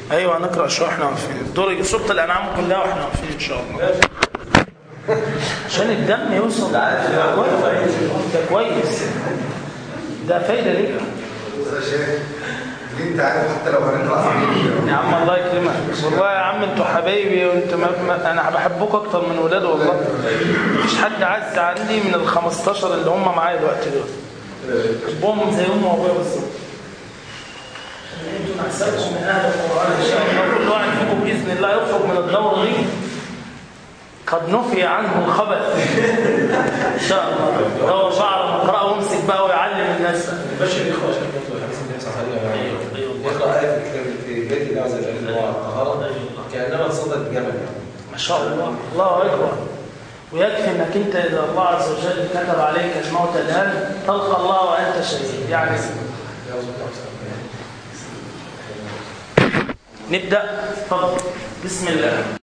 ايوه هنقرا شويه احنا واقفين دور سوره الانعام كلها واحنا واقفين ان شاء الله عشان الدم يوصل ده كويس ده كويس ده فايده ليك يا شيخ دي انت عارف حتى لو هنقرا يا عم الله يكرمك والله يا عم انتوا حبايبي وانتوا ما ما انا بحبكم اكتر من ولاد والله مفيش حد عز عندي من ال 15 اللي هم معايا دلوقتي دول بحبهم زي امي وابويا بالظبط انتوا نحسبكم من اهل القران ان شاء الله كل واحد فيكم باذن الله يخرج من الدوره دي قد نفي عنه الخبث ان شاء الله هو شعر مقرأه وامسك بقى ويعلم الناس بشر الاخوه عشان كنت حسين النبي صلى الله عليه وسلم يقرا ايه في كتاب- في بيت الله عز وجل اللي هو الطهاره كانما تصدق جبل ما شاء الله الله أكبر ويكفي أنك أنت إذا الله عز وجل كتب عليك الموت الآن تلقى الله وأنت شهيد يعني نبدأ تفضل بسم الله